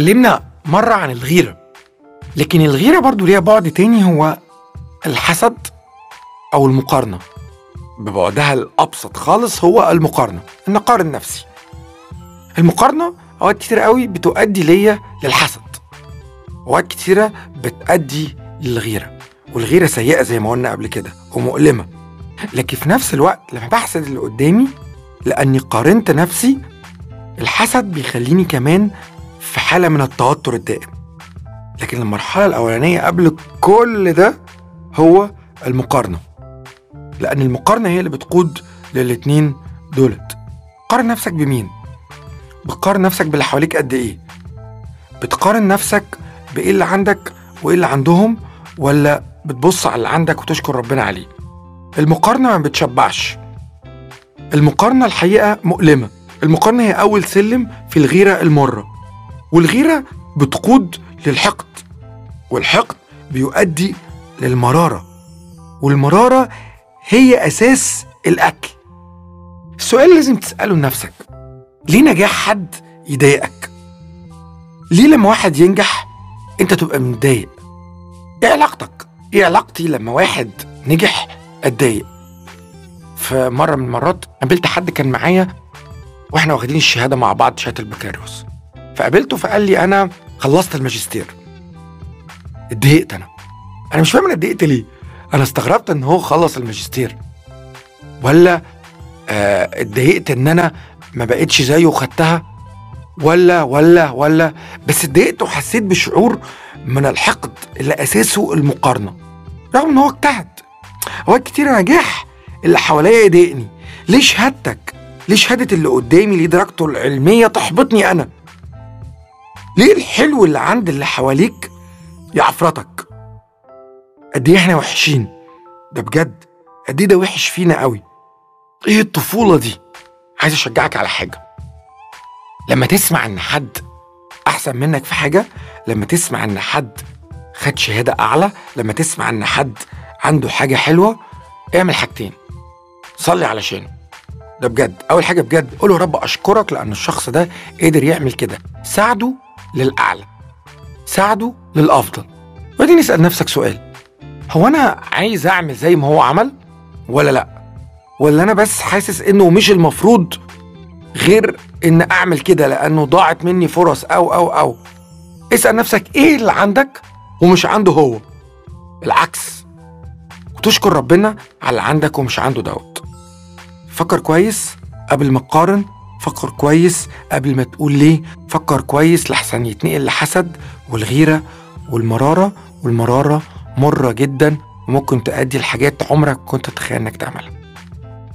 اتكلمنا مرة عن الغيرة لكن الغيرة برضو ليها بعد تاني هو الحسد أو المقارنة ببعدها الأبسط خالص هو المقارنة إن أقارن نفسي المقارنة أوقات كتير قوي بتؤدي ليا للحسد أوقات كتيرة بتؤدي للغيرة والغيرة سيئة زي ما قلنا قبل كده ومؤلمة لكن في نفس الوقت لما بحسد اللي قدامي لأني قارنت نفسي الحسد بيخليني كمان في حالة من التوتر الدائم لكن المرحلة الأولانية قبل كل ده هو المقارنة لأن المقارنة هي اللي بتقود للاتنين دولت قارن نفسك بمين؟ بتقارن نفسك باللي حواليك قد إيه؟ بتقارن نفسك بإيه اللي عندك وإيه اللي عندهم ولا بتبص على اللي عندك وتشكر ربنا عليه المقارنة ما بتشبعش المقارنة الحقيقة مؤلمة المقارنة هي أول سلم في الغيرة المرة والغيرة بتقود للحقد والحقد بيؤدي للمرارة والمرارة هي أساس الأكل السؤال اللي لازم تسأله لنفسك ليه نجاح حد يضايقك؟ ليه لما واحد ينجح انت تبقى متضايق؟ ايه علاقتك؟ ايه علاقتي لما واحد نجح اتضايق؟ في مرة من المرات قابلت حد كان معايا واحنا واخدين الشهادة مع بعض شهادة البكالوريوس فقابلته فقال لي انا خلصت الماجستير اتضايقت انا انا مش فاهم انا اتضايقت ليه انا استغربت ان هو خلص الماجستير ولا آه، اتضايقت ان انا ما بقتش زيه وخدتها ولا ولا ولا بس اتضايقت وحسيت بشعور من الحقد اللي اساسه المقارنه رغم ان هو اجتهد اوقات كتير نجاح اللي حواليا يضايقني ليه شهادتك ليه شهاده اللي قدامي ليه درجته العلميه تحبطني انا ليه الحلو اللي عند اللي حواليك يعفرتك قد ايه احنا وحشين ده بجد قد ايه ده وحش فينا قوي ايه الطفوله دي عايز اشجعك على حاجه لما تسمع ان حد احسن منك في حاجه لما تسمع ان حد خد شهاده اعلى لما تسمع ان حد عنده حاجه حلوه اعمل حاجتين صلي علشانه ده بجد اول حاجه بجد قول له يا رب اشكرك لان الشخص ده قدر يعمل كده ساعده للاعلى ساعده للافضل وبعدين اسال نفسك سؤال هو انا عايز اعمل زي ما هو عمل ولا لا ولا انا بس حاسس انه مش المفروض غير ان اعمل كده لانه ضاعت مني فرص او او او اسال نفسك ايه اللي عندك ومش عنده هو العكس وتشكر ربنا على اللي عندك ومش عنده دوت فكر كويس قبل ما تقارن فكر كويس قبل ما تقول ليه فكر كويس لحسن يتنقل لحسد والغيرة والمرارة والمرارة مرة جدا وممكن تؤدي لحاجات عمرك كنت تتخيل انك تعملها